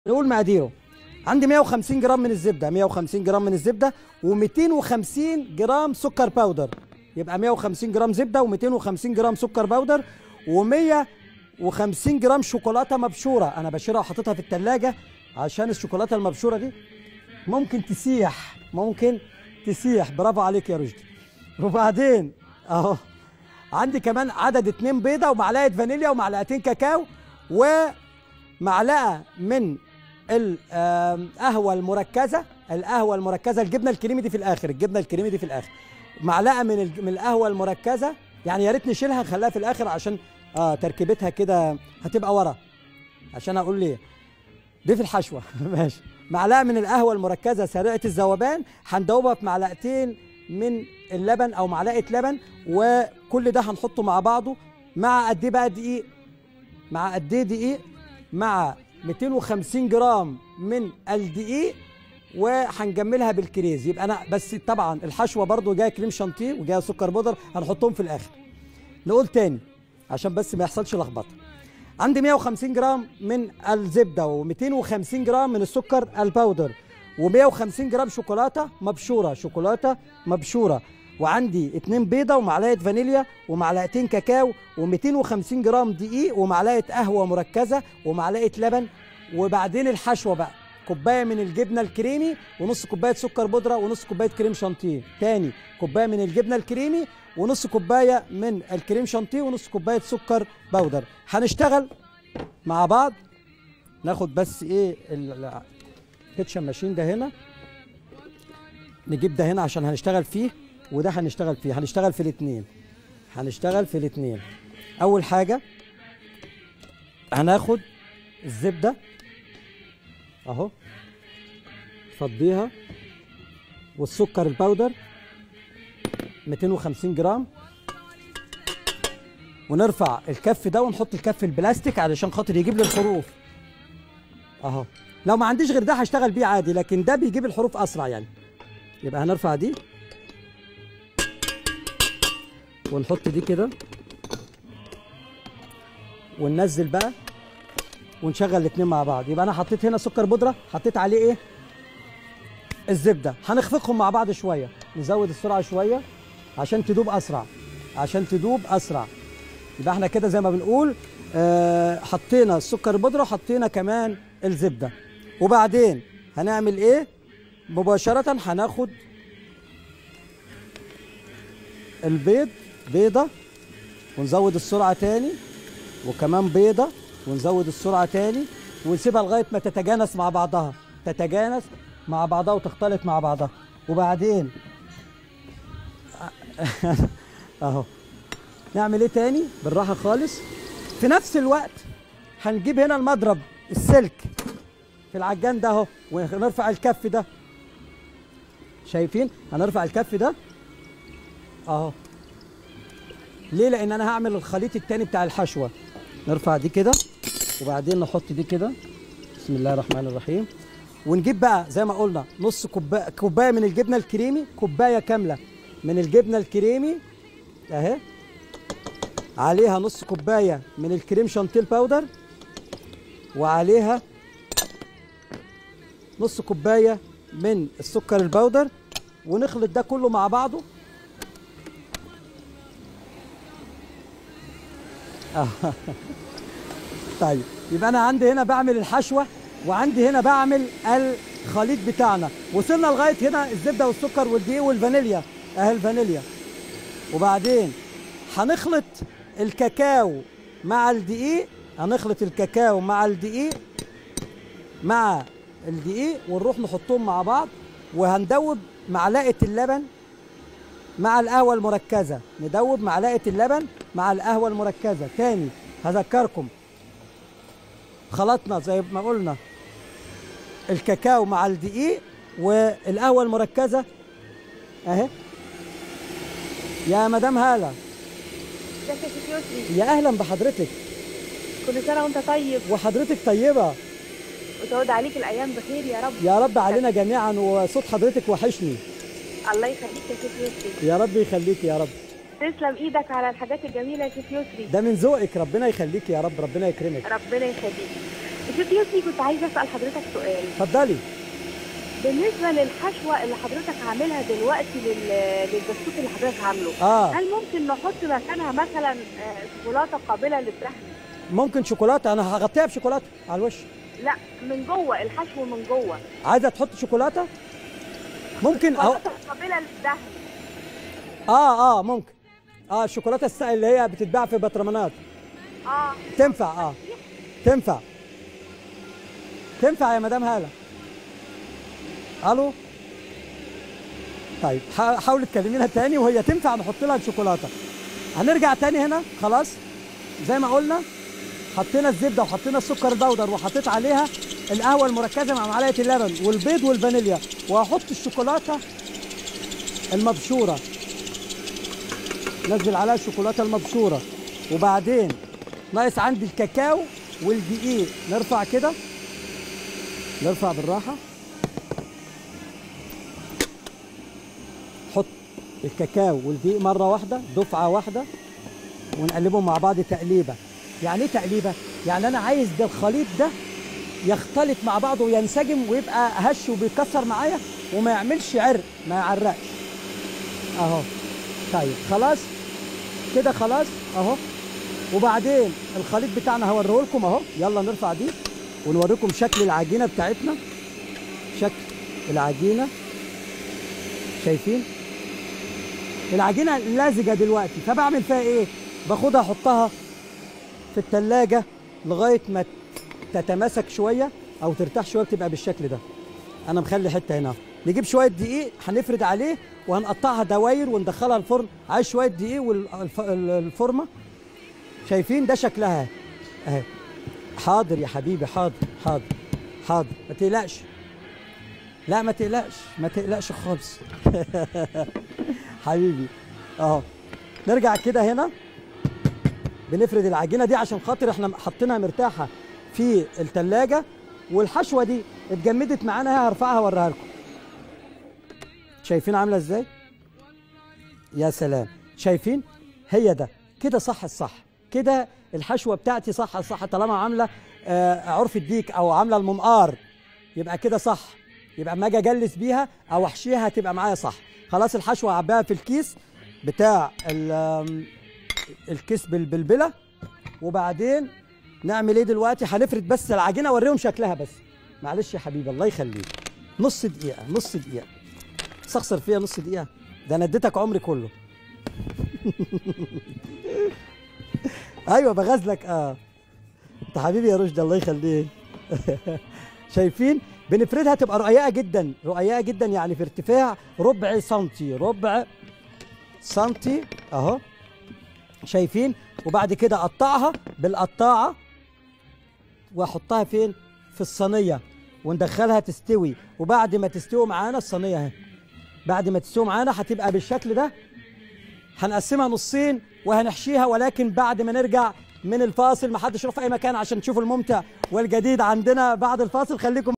نقول مقاديره عندي 150 جرام من الزبده 150 جرام من الزبده و250 جرام سكر باودر يبقى 150 جرام زبده و250 جرام سكر باودر و150 جرام شوكولاته مبشوره انا بشيرها وحاططها في الثلاجه عشان الشوكولاته المبشوره دي ممكن تسيح ممكن تسيح برافو عليك يا رشدي وبعدين اهو عندي كمان عدد اتنين بيضه ومعلقه فانيليا ومعلقتين كاكاو ومعلقه من القهوه المركزه القهوه المركزه الجبنه الكريمي دي في الاخر الجبنه الكريمي دي في الاخر معلقه من الج- من القهوه المركزه يعني يا ريت نشيلها نخليها في الاخر عشان اه تركيبتها كده هتبقى ورا عشان اقول ليه دي في الحشوه ماشي معلقه من القهوه المركزه سريعه الذوبان هندوبها في معلقتين من اللبن او معلقه لبن وكل ده هنحطه مع بعضه مع قد ايه بقى دقيق مع قد ايه دقيق مع 250 جرام من الدقيق وهنجملها بالكريز يبقى انا بس طبعا الحشوه برضو جايه كريم شانتيه وجايه سكر بودر هنحطهم في الاخر نقول تاني عشان بس ما يحصلش لخبطه عندي 150 جرام من الزبده و250 جرام من السكر الباودر و150 جرام شوكولاته مبشوره شوكولاته مبشوره وعندي اتنين بيضه ومعلقه فانيليا ومعلقتين كاكاو و250 جرام دقيق ومعلقه قهوه مركزه ومعلقه لبن وبعدين الحشوه بقى كوبايه من الجبنه الكريمي ونص كوبايه سكر بودره ونص كوبايه كريم شانتيه تاني كوبايه من الجبنه الكريمي ونص كوبايه من الكريم شانتيه ونص كوبايه سكر بودر هنشتغل مع بعض ناخد بس ايه الكيتشن ماشين ده هنا نجيب ده هنا عشان هنشتغل فيه وده هنشتغل فيه هنشتغل في الاثنين هنشتغل في الاثنين اول حاجه هناخد الزبده اهو فضيها والسكر الباودر 250 جرام ونرفع الكف ده ونحط الكف البلاستيك علشان خاطر يجيب لي الحروف اهو لو ما عنديش غير ده هشتغل بيه عادي لكن ده بيجيب الحروف اسرع يعني يبقى هنرفع دي ونحط دي كده وننزل بقى ونشغل الاتنين مع بعض يبقى انا حطيت هنا سكر بودره حطيت عليه ايه الزبده هنخفقهم مع بعض شويه نزود السرعه شويه عشان تدوب اسرع عشان تدوب اسرع يبقى احنا كده زي ما بنقول آه حطينا السكر البودره وحطينا كمان الزبده وبعدين هنعمل ايه مباشره هناخد البيض بيضه ونزود السرعه تاني وكمان بيضه ونزود السرعه تاني ونسيبها لغايه ما تتجانس مع بعضها تتجانس مع بعضها وتختلط مع بعضها وبعدين اهو نعمل ايه تاني بالراحه خالص في نفس الوقت هنجيب هنا المضرب السلك في العجان ده اهو ونرفع الكف ده شايفين هنرفع الكف ده اهو ليه لان انا هعمل الخليط التاني بتاع الحشوه نرفع دي كده وبعدين نحط دي كده بسم الله الرحمن الرحيم ونجيب بقى زي ما قلنا نص كوبايه كوبايه من الجبنه الكريمي كوبايه كامله من الجبنه الكريمي اهي عليها نص كوبايه من الكريم شانتيل باودر وعليها نص كوبايه من السكر الباودر ونخلط ده كله مع بعضه آه. طيب يبقى انا عندي هنا بعمل الحشوه وعندي هنا بعمل الخليط بتاعنا وصلنا لغايه هنا الزبده والسكر والدقيق والفانيليا اهي الفانيليا وبعدين هنخلط الكاكاو مع الدقيق هنخلط الكاكاو مع الدقيق مع الدقيق ونروح نحطهم مع بعض وهندوب معلقه اللبن مع القهوه المركزه ندوب معلقه اللبن مع القهوه المركزه تاني هذكركم خلطنا زي ما قلنا الكاكاو مع الدقيق والقهوه المركزه اهي يا مدام هاله ازيك يا شيخ يسري يا اهلا بحضرتك كل سنه وانت طيب وحضرتك طيبه وتعود عليك الايام بخير يا رب يا رب علينا جميعا وصوت حضرتك وحشني الله يخليك يا شيخ يسري يا رب يخليك يا رب تسلم ايدك على الحاجات الجميله يا شيخ يسري ده من ذوقك ربنا يخليك يا رب ربنا يكرمك ربنا يخليك شوف يوسفي كنت عايزه اسال حضرتك سؤال اتفضلي بالنسبه للحشوه اللي حضرتك عاملها دلوقتي لل... للبسكوت اللي حضرتك عامله اه هل ممكن نحط مكانها مثلا آه، شوكولاته قابله للدهن ممكن شوكولاته انا هغطيها بشوكولاته على الوش لا من جوه الحشو من جوه عايزه تحط شوكولاته ممكن اهو شوكولاته قابله للدهن اه اه ممكن اه الشوكولاته الس- اللي هي بتتباع في بطرمانات اه تنفع اه تنفع تنفع يا مدام هاله الو طيب حا- حاولي تكلمينا تاني وهي تنفع نحط لها الشوكولاته هنرجع تاني هنا خلاص زي ما قلنا حطينا الزبده وحطينا السكر البودر وحطيت عليها القهوه المركزه مع معلقه اللبن والبيض والفانيليا وهحط الشوكولاته المبشوره نزل عليها الشوكولاته المبشوره وبعدين ناقص عندي الكاكاو والدقيق نرفع كده نرفع بالراحه حط الكاكاو والدقيق مره واحده دفعه واحده ونقلبهم مع بعض تقليبه يعني ايه تقليبه يعني انا عايز ده الخليط ده يختلط مع بعضه وينسجم ويبقى هش وبيكسر معايا وما يعملش عرق ما يعرقش اهو طيب خلاص كده خلاص اهو وبعدين الخليط بتاعنا هوريه لكم اهو يلا نرفع دي ونوريكم شكل العجينه بتاعتنا شكل العجينه شايفين العجينه لازجه دلوقتي فبعمل فيها ايه باخدها احطها في التلاجة لغايه ما تتماسك شويه او ترتاح شويه بتبقى بالشكل ده انا مخلي حته هنا نجيب شويه دقيق هنفرد عليه وهنقطعها دواير وندخلها الفرن عايز شويه دقيق والفورمه شايفين ده شكلها اهي حاضر يا حبيبي حاضر حاضر حاضر ما تقلقش لا ما تقلقش ما تقلقش خالص حبيبي اهو نرجع كده هنا بنفرد العجينه دي عشان خاطر احنا حاطينها مرتاحه في التلاجة والحشوه دي اتجمدت معانا اهي هرفعها اوريها لكم شايفين عامله ازاي يا سلام شايفين هي ده كده صح الصح كده الحشوه بتاعتي صح الصح طالما عامله آه عرف الديك او عامله المنقار يبقى كده صح يبقى اما اجي اجلس بيها او احشيها هتبقى معايا صح خلاص الحشوه عباها في الكيس بتاع ال- آم، الكيس بالبلبله وبعدين نعمل ايه دلوقتي هنفرد بس العجينه اوريهم شكلها بس معلش يا حبيبي الله يخليك نص دقيقه نص دقيقه استخسر فيها نص دقيقه ده انا اديتك عمري كله ايوه بغازلك اه انت حبيبي يا رشدي الله يخليك شايفين بنفردها تبقى رقيقه جدا رقيقه جدا يعني في ارتفاع ربع سنتي ربع سنتي اهو شايفين وبعد كده اقطعها بالقطاعه واحطها فين في الصينيه وندخلها تستوي وبعد ما تستوي معانا الصينيه اهي بعد ما تستوي معانا هتبقى بالشكل ده هنقسمها نصين وهنحشيها ولكن بعد ما نرجع من الفاصل ما حدش يروح في اي مكان عشان تشوفوا الممتع والجديد عندنا بعد الفاصل خليكم